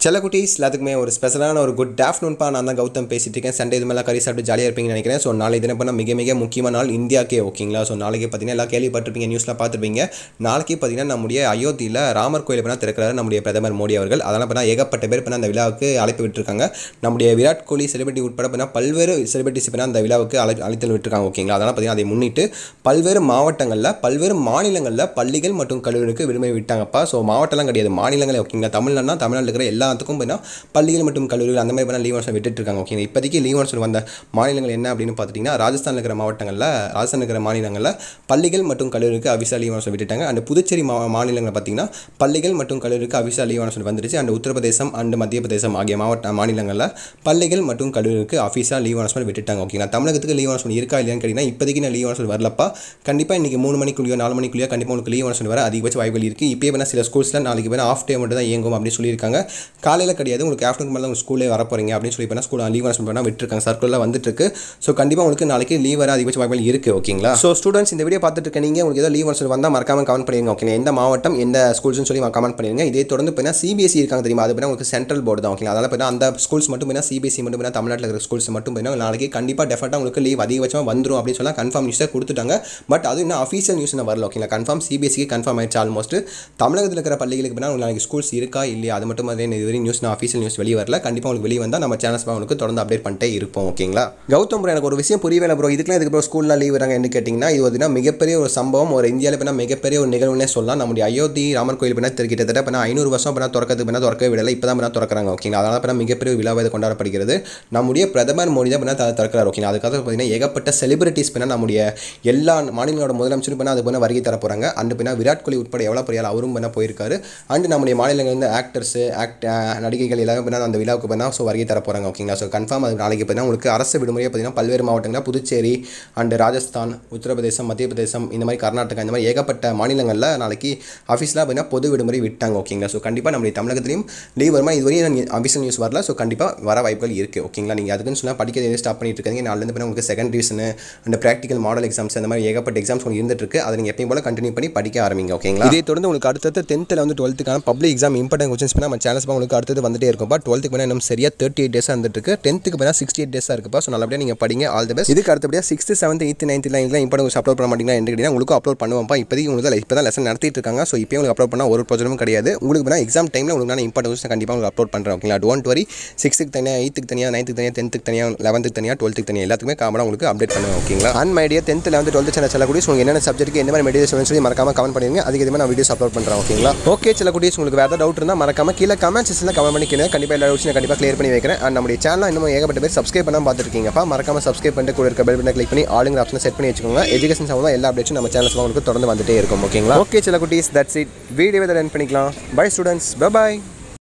செல்லக்குட்டீஸ் எல்லாத்துக்குமே ஒரு ஸ்பெஷலான ஒரு குட் ஆஃப்டர்நூன்பா நான் தான் கௌதம் பேசிட்டு இருக்கேன் சண்டே இது மேலே கறி சாப்பிட்டு ஜாலியாக இருப்பீங்கன்னு நினைக்கிறேன் ஸோ நாளை தினம் பண்ண மிக மிக முக்கியமான நாள் இந்தியாக்கே ஓகேங்களா ஸோ நாளைக்கு பார்த்தீங்கன்னா எல்லாம் கேள்விப்பட்டிருப்பீங்க நியூஸில் பார்த்துருப்பீங்க நாளைக்கு பார்த்தீங்கன்னா நம்முடைய அயோத்தியில் ராமர் கோயில் பண்ணால் திறக்கிறாரு நம்முடைய பிரதமர் மோடி அவர்கள் அதனால் பண்ணால் ஏகப்பட்ட பேர் பண்ண அந்த விழாவுக்கு அழைப்பு விட்டுருக்காங்க நம்முடைய விராட் கோலி செலிபிரிட்டி உட்பட பண்ணால் பல்வேறு செலிபிரிட்டிஸ் பண்ணால் அந்த விழாவுக்கு அழை அழைத்தல் விட்டுருக்காங்க ஓகேங்களா அதனால் பார்த்தீங்கன்னா அதை முன்னிட்டு பல்வேறு மாவட்டங்களில் பல்வேறு மாநிலங்களில் பள்ளிகள் மற்றும் கல்லூரிகளுக்கு விடுமுறை விட்டாங்கப்பா ஸோ மாவட்டம்லாம் கிடையாது மாநிலங்களே ஓகேங்களா தமிழ்நாடுனா தமிழ்நாட்டில் இருக்கிற எல்லாத்துக்கும் பார்த்தீங்கன்னா பள்ளிகள் மற்றும் கல்லூரிகள் அந்த மாதிரி பண்ண லீவ் ஆன்சர் விட்டுட்டு இருக்காங்க ஓகேங்க இப்போதைக்கு லீவ் ஆன்சர் வந்த மாநிலங்கள் என்ன அப்படின்னு பார்த்துட்டிங்கன்னா ராஜஸ்தானில் இருக்கிற மாவட்டங்களில் ராஜஸ்தான் இருக்கிற மாநிலங்களில் பள்ளிகள் மற்றும் கல்லூரிக்கு அபிஷா லீவ் ஆன்சர் விட்டுட்டாங்க அண்ட் புதுச்சேரி மா மாநிலங்களில் பார்த்தீங்கன்னா பள்ளிகள் மற்றும் கல்லூரிக்கு அபிஷா லீவ் ஆன்சர் வந்துருச்சு அண்ட் உத்தரப்பிரதேசம் அண்ட் மத்திய பிரதேசம் ஆகிய மாவட்ட மாநிலங்களில் பள்ளிகள் மற்றும் கல்லூரிக்கு அஃபீஸாக லீவ் ஆன்சர் விட்டுட்டாங்க ஓகேங்களா தமிழகத்துக்கு லீவ் ஆன்சர் இருக்கா இல்லையான்னு கேட்டிங்கன்னா இப்போதைக்கு நான் லீவ் ஆன்சர் வரலப்பா கண்டிப்பாக இன்றைக்கி மூணு மணிக்குள்ளேயோ நாலு மணிக்குள்ளேயோ கண்டிப்பாக உங்களுக்கு லீவ் ஆன்சர் வர அதிகபட்ச வாய்ப்புகள் இருக்குது இப்போயே வேணால் சில ஸ்கூல்ஸில் நாளைக்கு வேணால் ஆஃப் டே மட்டும் தான் இயங்கும் அப்படின்னு சொல்லியிருக்காங்க காலையில் கிடையாது உங்களுக்கு ஆஃப்டர்நூன் மேலே உங்கள் ஸ்கூலே வர போகிறீங்க அப்படின்னு சொல்லி பண்ணால் ஸ்கூல் லீவ் ஆன்சர் பண்ணால் விட்டுருக்காங்க சர்க்குலில் வந்துட்டு இருக்கு ஸோ கண்டிப்பாக உங்களுக்கு நாளைக்கு லீவ் வர அதிகபட்ச வாய்ப்புகள் இருக்குது ஓகேங்களா ஸோ ஸ்டூடெண்ட்ஸ் இந்த வீடியோ பார்த்துட்டு இருக்க நீங்கள் உங்களுக்கு ஏதோ லீவ் ஆன்சர் வந்தால் மறக்காம கமெண்ட் பண்ணிடுங்க ஓகே எந்த மாவட்டம் எந்த ஸ்கூல்ஸ்னு சொல்லி கமெண்ட் பண்ணிடுங்க இதே தொடர்ந்து பார்த்தீங்கன்னா சிபிஎஸ்சி இருக்காங்க தெரியுமா அது பார்த்தா உங்களுக்கு சென்ட்ரல் போர்டு தான் ஓகேங்களா அதனால் பார்த்தீங்கன்னா அந்த ஸ்கூல்ஸ் மட்டும் பார்த்தீங்கன்னா சிபிஎஸ்சி மட்டும் பார்த்தீங்கன்னா தமிழ்நாட்டில் இருக்கிற ஸ்கூல்ஸ் மட்டும் பார்த்தீங்கன்னா நாளைக்கு கண்டிப்பாக டெஃபினட்டாக உங்களுக்கு லீவ் அதிகபட்சமாக வந்துடும் அப்படின்னு சொல்லலாம் கன்ஃபார்ம் நியூஸை கொடுத்துட்டாங்க பட் அது இன்னும் அஃபீஷியல் நியூஸ் இன்னும் வரல ஓகேங்களா கன்ஃபார்ம் சிபிஎஸ்சிக்கு கன்ஃபார்ம் ஆயிடுச்சு ஆல்மோஸ்ட் தமிழகத்தில் இருக்கிற பள்ளிகளுக்கு பார்த்தீங்கன்னா உங்களுக்கு நாளைக்கு ஸ்கூல்ஸ் இருக்கா இல்லையா அது மட்டும் மாதிரி இதுவரை நியூஸ் நான் அஃபீஷியல் நியூஸ் வெளியே வரல கண்டிப்பாக உங்களுக்கு வெளியே வந்தால் நம்ம சேனல்ஸ் உங்களுக்கு தொடர்ந்து அப்டேட் பண்ணிட்டே இருப்போம் ஓகேங்களா கௌதம் bro, எனக்கு ஒரு விஷயம் புரியவே ப்ரோ இதுக்கெல்லாம் இதுக்கு ப்ரோ ஸ்கூலில் லீவ் வராங்க என்ன கேட்டிங்கன்னா இது வந்து மிகப்பெரிய ஒரு சம்பவம் ஒரு இந்தியாவில் பண்ணால் மிகப்பெரிய ஒரு நிகழ்வுனே சொல்லலாம் நம்முடைய அயோத்தி ராமர் கோயில் பண்ணால் கிட்டத்தட்ட பண்ணால் ஐநூறு வருஷம் பண்ணால் திறக்கிறது பண்ணால் திறக்கவே விடலை இப்போ தான் பண்ணால் திறக்கிறாங்க ஓகேங்களா அதனால் பண்ணால் மிகப்பெரிய விழாவை இது கொண்டாடப்படுகிறது நம்முடைய பிரதமர் மோடி தான் பண்ணால் திறக்கிறார் ஓகேங்களா அதுக்காக பார்த்தீங்கன்னா ஏகப்பட்ட செலிபிரிட்டிஸ் பண்ணால் நம்முடைய எல்லா மாநிலங்களோட முதலமைச்சரும் பண்ணால் அது பண்ண வருகை தர போகிறாங்க அண்டு பின்னா விராட் கோலி உட்பட எவ்வளோ பெரிய ஆள் அவரும் பண்ண போயிருக்காரு அண்டு நம்முடைய மாநிலங்கள் வந்து ஆக்டர்ஸு ஆக்ட் நடிகைகள் எல்லாமே பண்ணால் அந்த விழாவுக்கு பண்ணால் ஸோ வருகை தர போகிறாங்க ஓகேங்களா ஸோ கன்ஃபார்ம் அது நாளைக்கு பார்த்தீங்கன்னா உங்களுக்கு அரசு விடுமுறையை பார்த்தீங்கன்னா பல்வேறு மாவட்டங்களில் புதுச்சேரி அண்டு ராஜஸ்தான் உத்தரப்பிரதேசம் மத்திய பிரதேசம் இந்த மாதிரி கர்நாடகா இந்த மாதிரி ஏகப்பட்ட மாநிலங்களில் நாளைக்கு ஆஃபீஸில் பார்த்தீங்கன்னா பொது விடுமுறை விட்டாங்க ஓகேங்களா ஸோ கண்டிப்பாக நம்முடைய தமிழகத்திலையும் லீவ் வருமா இதுவரையும் அஃபீஷியல் நியூஸ் வரல ஸோ கண்டிப்பாக வர வாய்ப்புகள் இருக்குது ஓகேங்களா நீங்கள் அதுக்குன்னு சொன்னால் படிக்கிறது எதுவும் ஸ்டாப் பண்ணிட்டு இருக்காங்க நாலுலேருந்து பண்ண உங்களுக்கு second division and practical model exams அந்த மாதிரி ஏகப்பட்ட எக்ஸாம்ஸ் உங்களுக்கு இருந்துட்டு இருக்கு அதை நீங்கள் எப்பயும் போல கண்டினியூ பண்ணி படிக்க ஆரம்பிங்க ஓகேங்களா இதே தொடர்ந்து உங்களுக்கு அடுத்தது டென்த்தில் வந்து டுவெல்த்துக்கான பப்ளிக் எக்ஸாம் இம்பார்ட்டன் கொஸ்டின்ஸ் பண்ணால் நம்ம சேனல்ஸ் உங்களுக்கு அடுத்தது வந்துட்டே இருக்கும்ப்பா டுவெல்த்துக்கு பண்ணால் இன்னும் சரியாக தேர்ட்டி எயிட் டேஸாக இருந்துட்டு இருக்கு டென்த்துக்கு பண்ணால் சிக்ஸ்டி எயிட் டேஸாக இருக்குப்பா ஸோ நல்லபடியாக நீங்கள் படிங்க ஆல் தி பெஸ்ட் இதுக்கு அடுத்தபடியாக சிக்ஸ்த்து செவன்த் எயித்து நைன்த் லைன்லாம் இம்பார்ட்டன் அப்லோட் பண்ண மாட்டீங்கன்னா என்று கேட்டிங்கன்னா உங்களுக்கு அப்லோட் பண்ணுவோம்ப்பா இப்போதைக்கு உங்களுக்கு இப்போ தான் லெசன் நடத்திட்டு இருக்காங்க ஸோ இப்போ உங்களுக்கு அப்லோட் பண்ணால் ஒரு ப்ரோஜனமும் கிடையாது உங்களுக்கு பண்ணால் எக்ஸாம் டைமில் உங்களுக்கு நான் இம்பார்ட்டன் கண்டிப்பாக உங்களுக்கு அப்லோட் பண்ணுறேன் ஓகேங்களா டோன்ட் வரி சிக்ஸ்த்துக்கு தனியாக எயித்துக்கு தனியாக நைன்த்துக்கு தனியாக டென்த்துக்கு தனியாக லெவன்த்துக்கு தனியாக டுவெல்த்துக்கு தனியாக எல்லாத்துக்குமே காமனாக உங்களுக்கு அப்டேட் பண்ணுவேன் ஓகேங்களா அண்ட் மைடியா டென்த் லெவன்த் டுவெல்த் சேனல் செல்லக்கூடிய உங்களுக்கு என்னென்ன சப்ஜெக்ட்டுக்கு என்ன மாதிரி மெடிடேஷன் சொல்லி மறக்காம கமெண்ட் பண்ணிருங்க அதுக்கு எதுவுமே நான் வீடியோஸ் அப்லோட் பண்ணுறேன் ஓகேங்களா ஓகே சில குட்டீஸ் உங்களுக்கு வேறு டவுட் இருந்தால் மறக்காம கீழே கமெண்ட் செக்ஷனில் கமெண்ட் பண்ணி கீழே கண்டிப்பாக எல்லா டவுட்ஸும் கண்டிப்பாக கிளியர் பண்ணி வைக்கிறேன் அண்ட் நம்முடைய சேனல் இன்னும் ஏகப்பட்ட பேர் சப்ஸ்கிரைப் பண்ணாமல் பார்த்துருக்கீங்கப்பா மறக்காம சப்ஸ்கிரைப் பண்ணிட்டு கூட இருக்க பெல் பட்டனை கிளிக் பண்ணி ஆளுங்கிற ஆப்ஷனை செட் பண்ணி வச்சுக்கோங்க எஜுகேஷன் சம்மந்தமாக எல்லா அப்டேட்ஸும் நம்ம சேனல்ஸ் உங்களுக்கு தொடர்ந்து வந்துட்டே இருக்கும் ஓகேங்களா ஓகே சில குட்டீஸ் தட்ஸ் இட் வீடியோ ரன் பண்ணிக்கலாம் பை ஸ்டூடெண்ட்ஸ் பை